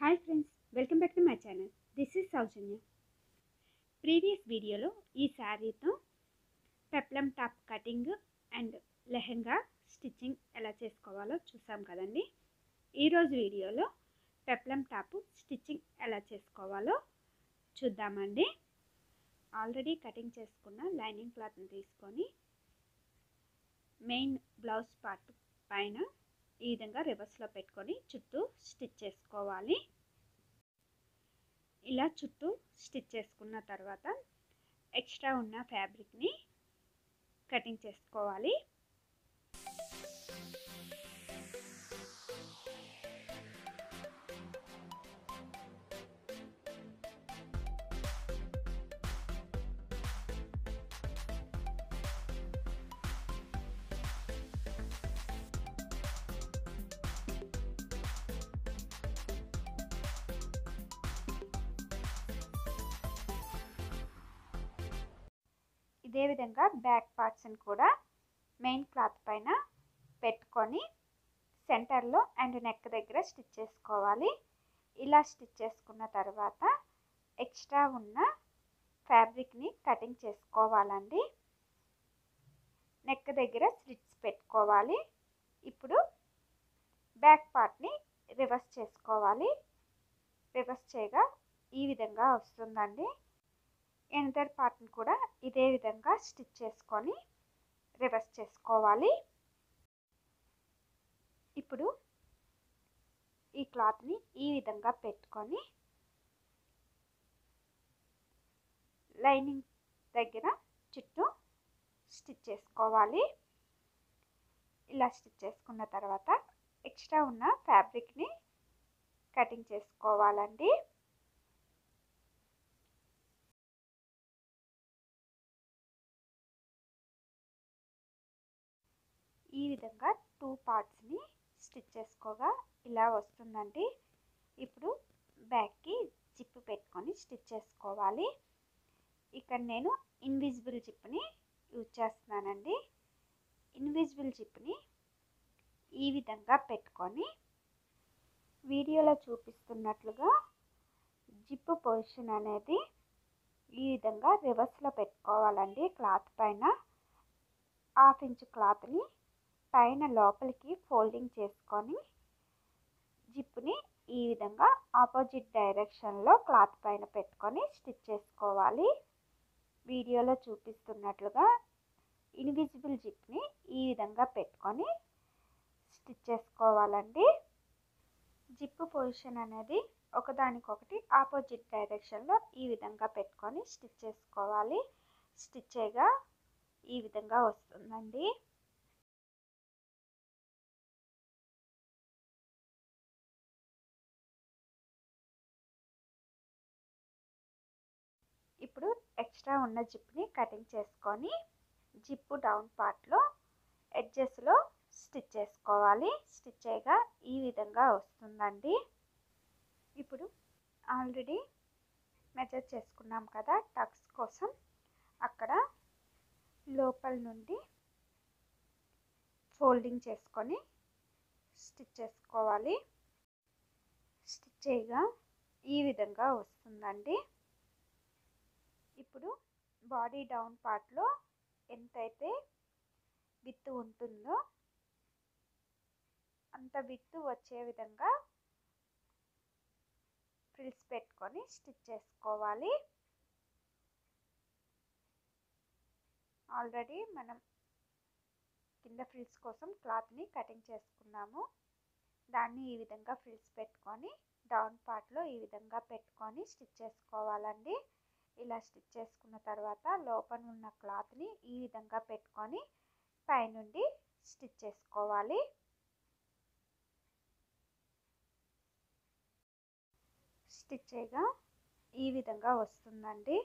hi friends welcome back to my channel this is Soujanya previous వీడియోలో ఈ శారీతో peplum top cutting and lehenga stitching ఎలా చేసుకోవాలో చూసాం కదండి ఈరోజు వీడియోలో పెప్లం టాప్ స్టిచ్చింగ్ ఎలా చేసుకోవాలో చూద్దామండి ఆల్రెడీ కటింగ్ చేసుకున్న లైనింగ్ క్లాత్ని తీసుకొని మెయిన్ బ్లౌజ్ పార్ట్ పైన ఈ విధంగా రివర్స్లో పెట్టుకొని చుట్టూ స్టిచ్ చేసుకోవాలి ఇలా చుట్టూ స్టిచ్ చేసుకున్న తర్వాత ఎక్స్ట్రా ఉన్న ఫ్యాబ్రిక్ని కటింగ్ చేసుకోవాలి ఇదే విధంగా బ్యాక్ పార్ట్స్ని కూడా మెయిన్ క్లాత్ పైన పెట్టుకొని సెంటర్లో అండ్ నెక్ దగ్గర స్టిచ్ చేసుకోవాలి ఇలా స్టిచ్ చేసుకున్న తర్వాత ఎక్స్ట్రా ఉన్న ఫ్యాబ్రిక్ని కటింగ్ చేసుకోవాలండి నెక్ దగ్గర స్లిట్స్ పెట్టుకోవాలి ఇప్పుడు బ్యాక్ పార్ట్ని రివర్స్ చేసుకోవాలి రివర్స్ చేయగా ఈ విధంగా వస్తుందండి ఎనదర్ పార్ట్ని కూడా ఇదే విధంగా స్టిచ్ చేసుకొని రివర్స్ చేసుకోవాలి ఇప్పుడు ఈ క్లాత్ని ఈ విధంగా పెట్టుకొని లైనింగ్ దగ్గర చుట్టూ స్టిచ్ చేసుకోవాలి ఇలా స్టిచ్ చేసుకున్న తర్వాత ఎక్స్ట్రా ఉన్న ఫ్యాబ్రిక్ని కటింగ్ చేసుకోవాలండి ఈ విధంగా టూ పార్ట్స్ని స్టిచ్ చేసుకోగా ఇలా వస్తుందండి ఇప్పుడు బ్యాక్కి జిప్ పెట్టుకొని స్టిచ్ చేసుకోవాలి ఇక్కడ నేను ఇన్విజిబుల్ జిప్ని యూజ్ చేస్తున్నానండి ఇన్విజిబుల్ జిప్ని ఈ విధంగా పెట్టుకొని వీడియోలో చూపిస్తున్నట్లుగా జిప్ పొజిషన్ అనేది ఈ విధంగా రివర్స్లో పెట్టుకోవాలండి క్లాత్ పైన హాఫ్ ఇంచ్ క్లాత్ని పైన లోపలికి ఫోల్డింగ్ చేసుకొని జిప్ని ఈ విధంగా ఆపోజిట్ డైరెక్షన్లో క్లాత్ పైన పెట్టుకొని స్టిచ్ చేసుకోవాలి వీడియోలో చూపిస్తున్నట్లుగా ఇన్విజిబుల్ జిప్ని ఈ విధంగా పెట్టుకొని స్టిచ్ చేసుకోవాలండి జిప్ పొజిషన్ అనేది ఒకదానికొకటి ఆపోజిట్ డైరెక్షన్లో ఈ విధంగా పెట్టుకొని స్టిచ్ చేసుకోవాలి స్టిచ్ చేయగా ఈ విధంగా వస్తుందండి ఇప్పుడు ఎక్స్ట్రా ఉన్న జిప్ని కటింగ్ చేసుకొని జిప్ డౌన్ పార్ట్లో ఎడ్జెస్లో స్టిచ్ చేసుకోవాలి స్టిచ్ చేయగా ఈ విధంగా వస్తుందండి ఇప్పుడు ఆల్రెడీ మెజర్ చేసుకున్నాం కదా టక్స్ కోసం అక్కడ లోపల నుండి ఫోల్డింగ్ చేసుకొని స్టిచ్ చేసుకోవాలి స్టిచ్ చేయగా ఈ విధంగా వస్తుందండి ఇప్పుడు బాడీ డౌన్ పార్ట్లో ఎంతైతే విత్తు ఉంటుందో అంత విత్తు వచ్చే విధంగా ఫ్రిల్స్ పెట్టుకొని స్టిచ్ చేసుకోవాలి ఆల్రెడీ మనం కింద ఫ్రిల్స్ కోసం క్లాత్ని కటింగ్ చేసుకున్నాము దాన్ని ఈ విధంగా ఫ్రిల్స్ పెట్టుకొని డౌన్ పార్ట్లో ఈ విధంగా పెట్టుకొని స్టిచ్ చేసుకోవాలండి ఇలా స్టిచ్ చేసుకున్న తర్వాత లోపల ఉన్న క్లాత్ని ఈ విధంగా పెట్టుకొని పైనుండి స్టిచ్ చేసుకోవాలి స్టిచ్ చేయగా ఈ విధంగా వస్తుందండి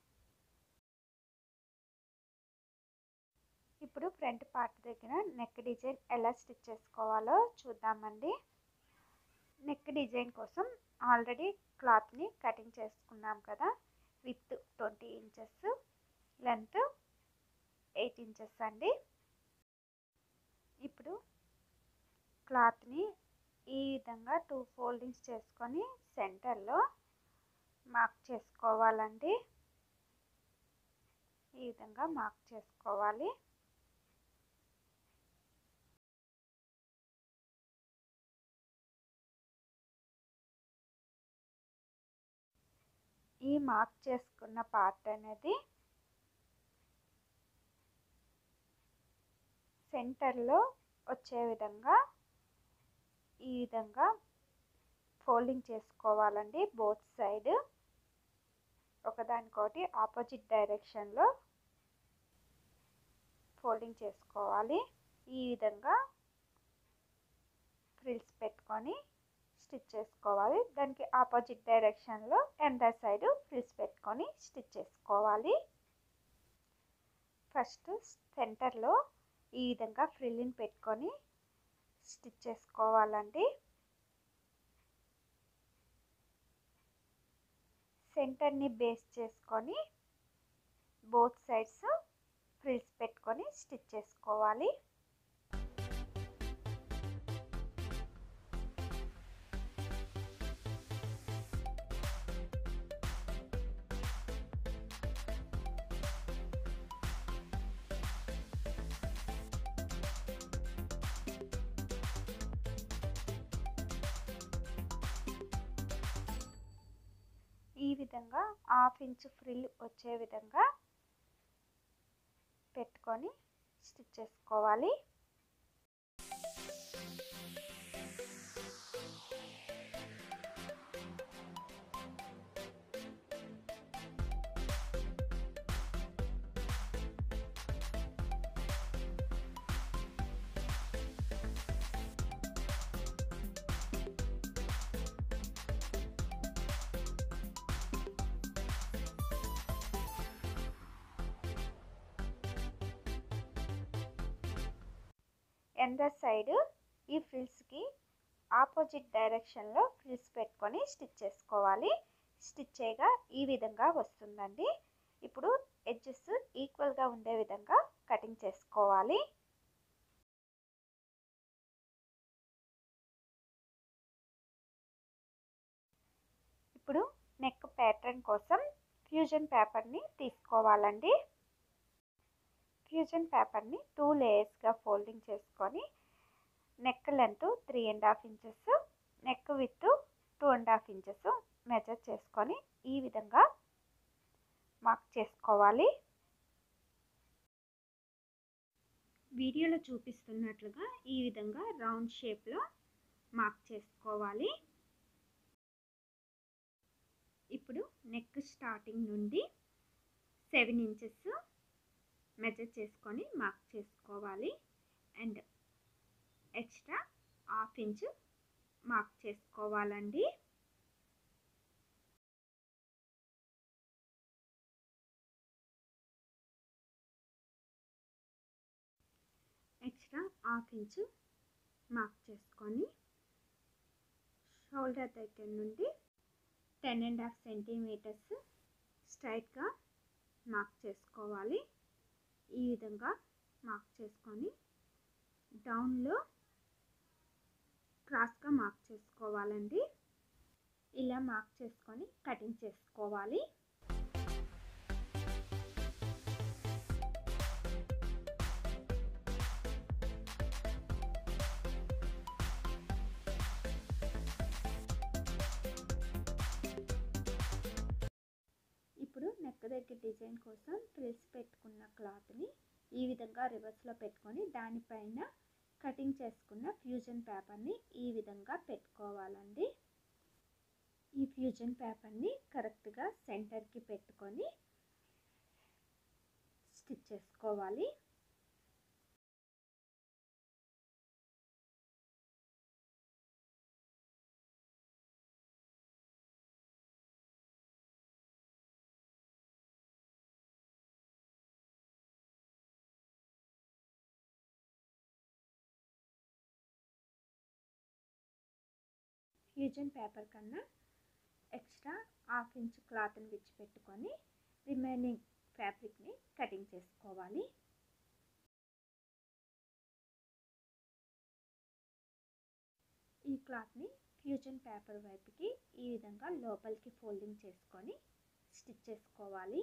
ఇప్పుడు ఫ్రంట్ పార్ట్ దగ్గర నెక్ డిజైన్ ఎలా స్టిచ్ చేసుకోవాలో చూద్దామండి నెక్ డిజైన్ కోసం ఆల్రెడీ క్లాత్ని కటింగ్ చేసుకున్నాం కదా width twenty inches length eight inches అండి ఇప్పుడు క్లాత్ని ఈ విధంగా టూ ఫోల్డింగ్స్ చేసుకొని సెంటర్లో మార్క్ చేసుకోవాలండి ఈ విధంగా మార్క్ చేసుకోవాలి ఈ మార్క్ చేసుకున్న పార్ట్ అనేది సెంటర్లో వచ్చే విధంగా ఈ విధంగా ఫోల్డింగ్ చేసుకోవాలండి బోత్ సైడ్ ఒకదానికొకటి ఆపోజిట్ డైరెక్షన్లో ఫోల్డింగ్ చేసుకోవాలి ఈ విధంగా ఫ్రిల్స్ పెట్టుకొని స్టిచ్ చేసుకోవాలి దానికి ఆపోజిట్ డైరెక్షన్లో ఎందర్ సైడ్ ఫ్రిల్స్ పెట్టుకొని స్టిచ్ చేసుకోవాలి ఫస్ట్ సెంటర్లో ఈ విధంగా ఫ్రిల్ని పెట్టుకొని స్టిచ్ చేసుకోవాలండి సెంటర్ని బేస్ చేసుకొని బోత్ సైడ్స్ ఫ్రిల్స్ పెట్టుకొని స్టిచ్ చేసుకోవాలి ఈ విధంగా హాఫ్ ఇంచ్ ఫ్రిల్ వచ్చే విధంగా పెట్టుకొని స్టిచ్ చేసుకోవాలి ఎందర్ సైడ్ ఈ ఫ్రిల్స్కి ఆపోజిట్ డైరెక్షన్లో ఫ్రిల్స్ పెట్టుకొని స్టిచ్ చేసుకోవాలి స్టిచ్ చేయగా ఈ విధంగా వస్తుందండి ఇప్పుడు ఎడ్జెస్ ఈక్వల్గా ఉండే విధంగా కటింగ్ చేసుకోవాలి ఇప్పుడు నెక్ ప్యాటర్న్ కోసం ఫ్యూజన్ పేపర్ని తీసుకోవాలండి ఫ్యూజన్ పేపర్ని టూ లేయర్స్గా ఫోల్డింగ్ చేసుకొని neck length three and half inches neck width two and half inches measure చేసుకొని ఈ విధంగా మార్క్ చేసుకోవాలి వీడియోలో చూపిస్తున్నట్లుగా ఈ విధంగా రౌండ్ షేప్లో మార్క్ చేసుకోవాలి ఇప్పుడు నెక్ స్టార్టింగ్ నుండి సెవెన్ ఇంచెస్ మెజర్ చేసుకొని మార్క్ చేసుకోవాలి and extra half inch mark చేసుకోవాలండి ఎక్స్ట్రా హాఫ్ ఇంచ్ మార్క్ చేసుకొని షోల్డర్ దగ్గర నుండి టెన్ అండ్ హాఫ్ సెంటీమీటర్స్ స్ట్రైట్గా మార్క్ చేసుకోవాలి ఈ విధంగా మార్క్ చేసుకొని డౌన్లో క్రాస్గా మార్క్ చేసుకోవాలండి ఇలా మార్క్ చేసుకొని కటింగ్ చేసుకోవాలి ఇప్పుడు నెక్ దగ్గర డిజైన్ కోసం ఫ్రిల్స్ పెట్టుకున్న క్లాత్ని ఈ విధంగా రివర్స్లో పెట్టుకొని దానిపైన కటింగ్ చేసుకున్న ఫ్యూజన్ పేపర్ని ఈ విధంగా పెట్టుకోవాలండి ఈ ఫ్యూజన్ పేపర్ని కరెక్ట్గా సెంటర్కి పెట్టుకొని స్టిచ్ చేసుకోవాలి ఫ్యూజన్ పేపర్ కన్నా ఎక్స్ట్రా హాఫ్ ఇంచ్ క్లాత్ని విడిచిపెట్టుకొని రిమైనింగ్ ఫ్యాబ్రిక్ని కటింగ్ చేసుకోవాలి ఈ ఈ క్లాత్ని ఫ్యూజన్ పేపర్ వైపుకి ఈ విధంగా లోపలికి ఫోల్డింగ్ చేసుకొని స్టిచ్ చేసుకోవాలి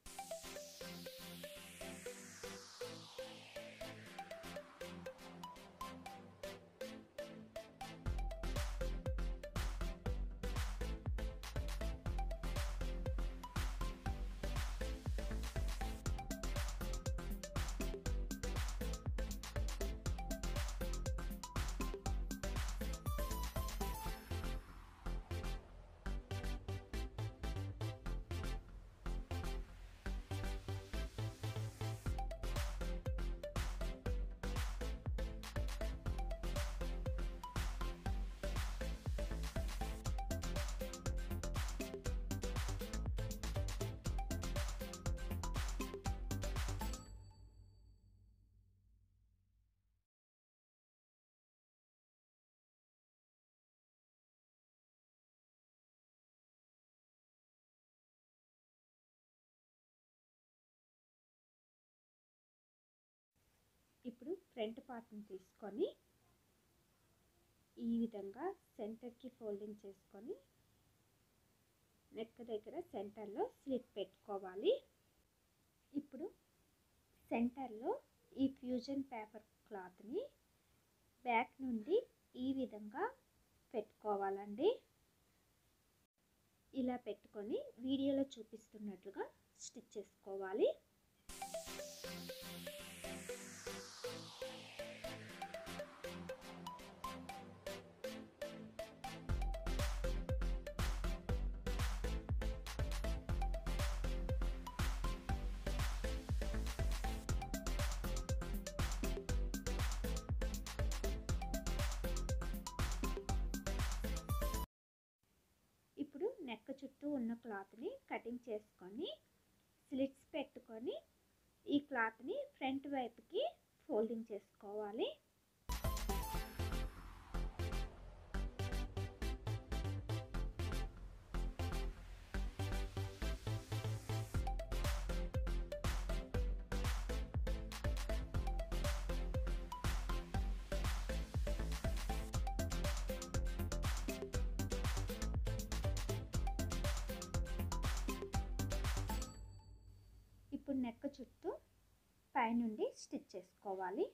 ఇప్పుడు ఫ్రంట్ పార్ట్ని తీసుకొని ఈ విధంగా సెంటర్కి ఫోల్డింగ్ చేసుకొని నెక్ దగ్గర సెంటర్లో స్లిట్ పెట్టుకోవాలి ఇప్పుడు సెంటర్లో ఈ ఫ్యూజన్ పేపర్ క్లాత్ని బ్యాక్ నుండి ఈ విధంగా పెట్టుకోవాలండి ఇలా పెట్టుకొని వీడియోలో చూపిస్తున్నట్లుగా స్టిచ్ చేసుకోవాలి ఇప్పుడు నెక్ చుట్టూ ఉన్న క్లాత్ని కటింగ్ చేసుకొని స్లిట్స్ పెట్టుకొని ఈ క్లాత్ని ఫ్రంట్ వైపుకి ఫోల్డింగ్ చేసుకోవాలి ఇప్పుడు నెక్ చుట్టూ పైనుండి స్టిచ్ చేసుకోవాలి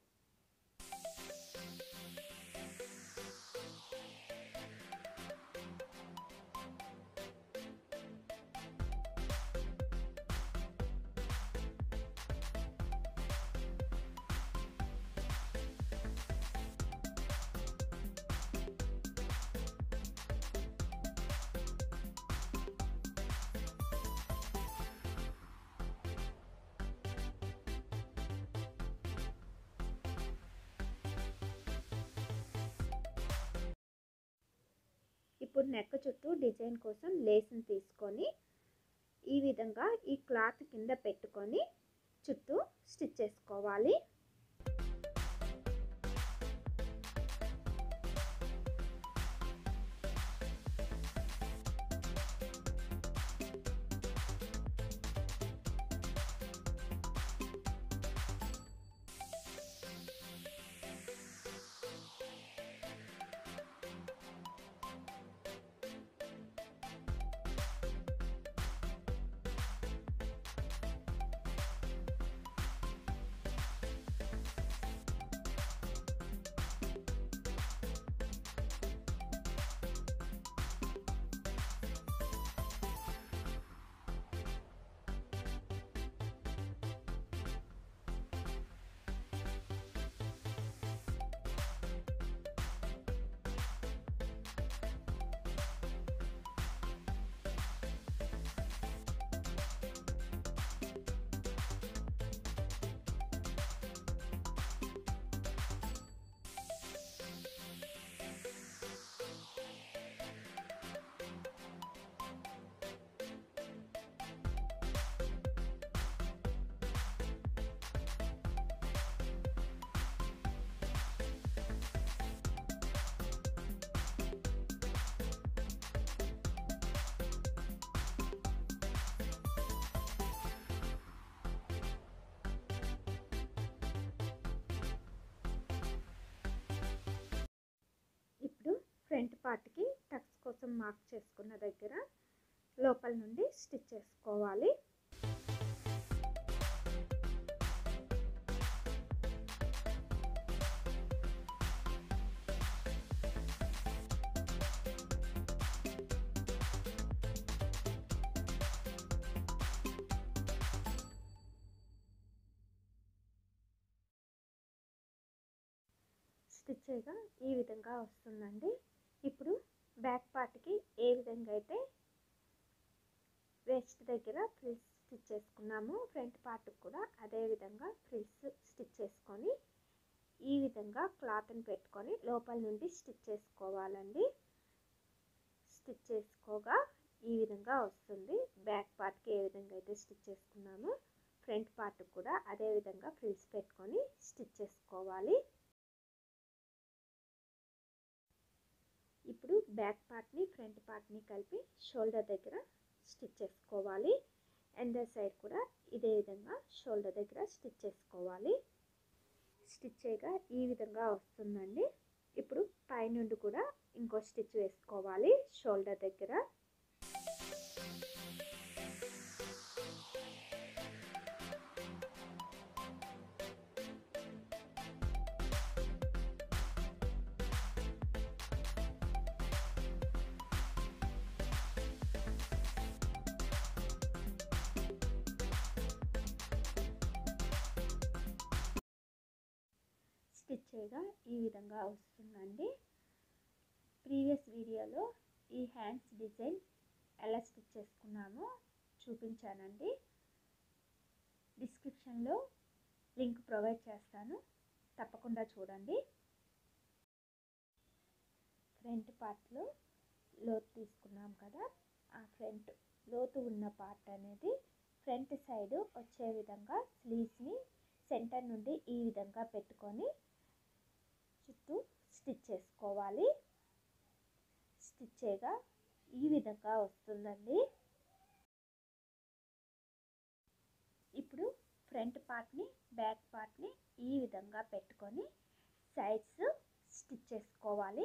ఇప్పుడు నెక్ చుట్టూ డిజైన్ కోసం లేస్ని తీసుకొని ఈ విధంగా ఈ క్లాత్ కింద పెట్టుకొని చుట్టూ స్టిచ్ చేసుకోవాలి పార్ట్కి టక్స్ కోసం మార్క్ చేసుకున్న దగ్గర లోపల నుండి స్టిచ్ చేసుకోవాలి స్టిచ్ చేయగా ఈ విధంగా వస్తుందండి ఇప్పుడు బ్యాక్ పార్ట్కి ఏ విధంగా అయితే వేస్ట్ దగ్గర ఫ్రిల్స్ స్టిచ్ చేసుకున్నాము ఫ్రంట్ పార్ట్కి కూడా అదే విధంగా ఫ్రిల్స్ స్టిచ్ చేసుకొని ఈ విధంగా క్లాత్ని పెట్టుకొని లోపల నుండి స్టిచ్ చేసుకోవాలండి స్టిచ్ చేసుకోగా ఈ విధంగా వస్తుంది బ్యాక్ పార్ట్కి ఏ విధంగా అయితే స్టిచ్ చేసుకున్నామో ఫ్రంట్ పార్ట్కి కూడా అదే విధంగా ఫ్రిల్స్ పెట్టుకొని స్టిచ్ చేసుకోవాలి ఇప్పుడు బ్యాక్ పార్ట్ని ఫ్రంట్ పార్ట్ని కలిపి షోల్డర్ దగ్గర స్టిచ్ చేసుకోవాలి ఎండర్ సైడ్ కూడా ఇదే విధంగా షోల్డర్ దగ్గర స్టిచ్ చేసుకోవాలి స్టిచ్ చేయగా ఈ విధంగా వస్తుందండి ఇప్పుడు పైనుండి కూడా ఇంకో స్టిచ్ వేసుకోవాలి షోల్డర్ దగ్గర స్టిచ్ చేయగా ఈ విధంగా వస్తుందండి ప్రీవియస్ వీడియోలో ఈ హ్యాండ్స్ డిజైన్ ఎలా స్టిచ్ చేసుకున్నామో చూపించానండి డిస్క్రిప్షన్లో లింక్ ప్రొవైడ్ చేస్తాను తప్పకుండా చూడండి ఫ్రంట్ పార్ట్లో లోతు తీసుకున్నాం కదా ఆ ఫ్రంట్ లోతు ఉన్న పార్ట్ అనేది ఫ్రంట్ సైడ్ వచ్చే విధంగా స్లీవ్స్ని సెంటర్ నుండి ఈ విధంగా పెట్టుకొని చుట్టూ స్టిచ్ చేసుకోవాలి స్టిచ్ చేయగా ఈ విధంగా వస్తుందండి ఇప్పుడు ఫ్రంట్ పార్ట్ని బ్యాక్ పార్ట్ని ఈ విధంగా పెట్టుకొని సైడ్స్ స్టిచ్ చేసుకోవాలి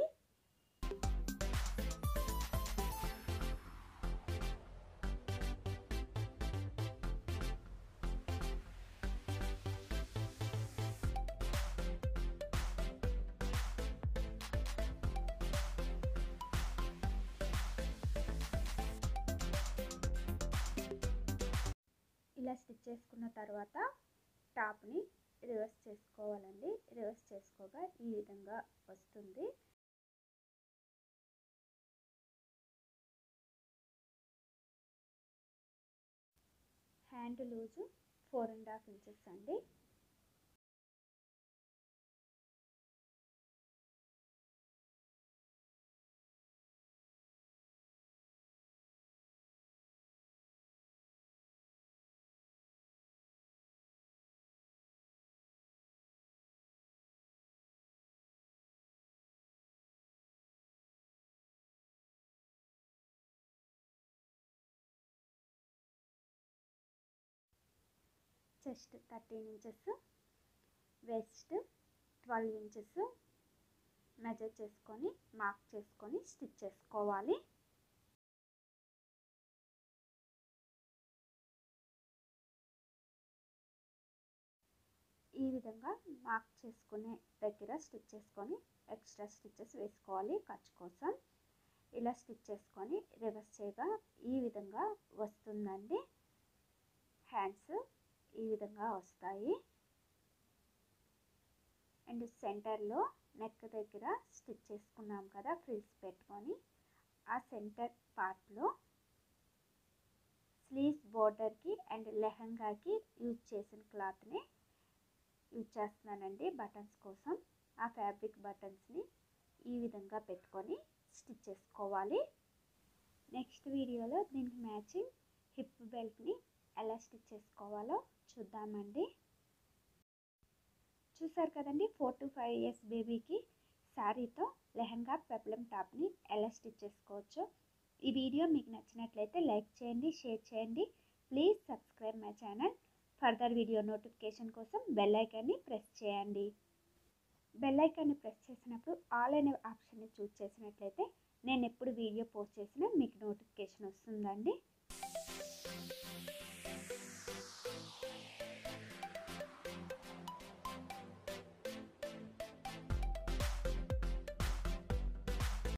ఇలా స్టిచ్ చేసుకున్న తర్వాత టాప్ని రివర్స్ చేసుకోవాలండి రివర్స్ చేసుకోగా ఈ విధంగా వస్తుంది hand loose four and half inches అండి chest thirteen inches waist twelve inches measure చేసుకొని మార్క్ చేసుకొని స్టిచ్ చేసుకోవాలి ఈ విధంగా మార్క్ చేసుకునే దగ్గర స్టిచ్ చేసుకొని ఎక్స్ట్రా స్టిచ్చెస్ వేసుకోవాలి ఖర్చు కోసం ఇలా స్టిచ్ చేసుకొని రివర్స్ చేయగా ఈ విధంగా వస్తుందండి హ్యాండ్స్ ఈ విధంగా వస్తాయి అండ్ సెంటర్లో నెక్ దగ్గర స్టిచ్ చేసుకున్నాం కదా ఫ్రిల్స్ పెట్టుకొని ఆ సెంటర్ పార్ట్లో స్లీవ్స్ బోర్డర్కి అండ్ లెహంగాకి యూజ్ చేసిన క్లాత్ని యూజ్ చేస్తున్నానండి బటన్స్ కోసం ఆ ఫ్యాబ్రిక్ బటన్స్ని ఈ విధంగా పెట్టుకొని స్టిచ్ చేసుకోవాలి నెక్స్ట్ వీడియోలో దీనికి మ్యాచింగ్ హిప్ బెల్ట్ని ఎలా స్టిచ్ చేసుకోవాలో చూద్దామండి చూసారు కదండి ఫోర్ టు ఫైవ్ ఇయర్స్ బేబీకి శారీతో లెహంగా పెప్లం టాప్ని ఎలా స్టిచ్ చేసుకోవచ్చో ఈ వీడియో మీకు నచ్చినట్లయితే లైక్ చేయండి షేర్ చేయండి please subscribe my channel further video notification కోసం బెల్ ఐకాన్ని ప్రెస్ చేయండి బెల్ ఐకాన్ని ప్రెస్ చేసినప్పుడు ఆల్ అనే ఆప్షన్ని చూస్ చేసినట్లయితే నేను ఎప్పుడు వీడియో పోస్ట్ చేసినా మీకు